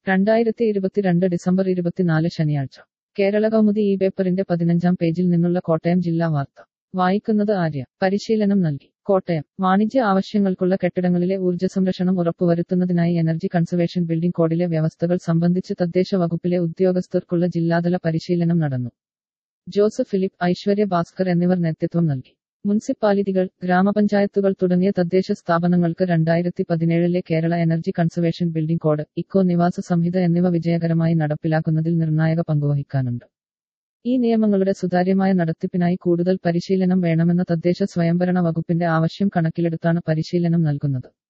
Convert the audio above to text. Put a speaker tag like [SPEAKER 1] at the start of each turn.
[SPEAKER 1] രണ്ടായിരത്തി ഇരുപത്തിരണ്ട് ഡിസംബർ ഇരുപത്തിനാല് ശനിയാഴ്ച കേരള കൗമുദി ഈ പേപ്പറിന്റെ പതിനഞ്ചാം പേജിൽ നിന്നുള്ള കോട്ടയം ജില്ലാ വാർത്ത വായിക്കുന്നത് ആര്യ പരിശീലനം നൽകി കോട്ടയം വാണിജ്യ ആവശ്യങ്ങൾക്കുള്ള കെട്ടിടങ്ങളിലെ ഊർജ്ജ സംരക്ഷണം ഉറപ്പുവരുത്തുന്നതിനായി എനർജി കൺസർവേഷൻ ബിൽഡിംഗ് കോഡിലെ വ്യവസ്ഥകൾ സംബന്ധിച്ച് തദ്ദേശ വകുപ്പിലെ ഉദ്യോഗസ്ഥർക്കുള്ള ജില്ലാതല പരിശീലനം നടന്നു ജോസഫ് ഫിലിപ്പ് ഐശ്വര്യ ഭാസ്കർ എന്നിവർ നേതൃത്വം നൽകി മുനിസിപ്പാലിറ്റികൾ ഗ്രാമപഞ്ചായത്തുകൾ തുടങ്ങിയ തദ്ദേശ സ്ഥാപനങ്ങൾക്ക് രണ്ടായിരത്തി പതിനേഴിലെ Kerala energy conservation building code eco നിവാസ സംഹിത എന്നിവ വിജയകരമായി നടപ്പിലാക്കുന്നതിൽ നിർണായക പങ്കുവഹിക്കാനുണ്ട് ഈ നിയമങ്ങളുടെ സുതാര്യമായ നടത്തിപ്പിനായി കൂടുതൽ പരിശീലനം വേണമെന്ന തദ്ദേശ സ്വയംഭരണ വകുപ്പിന്റെ ആവശ്യം കണക്കിലെടുത്താണ് പരിശീലനം നൽകുന്നത്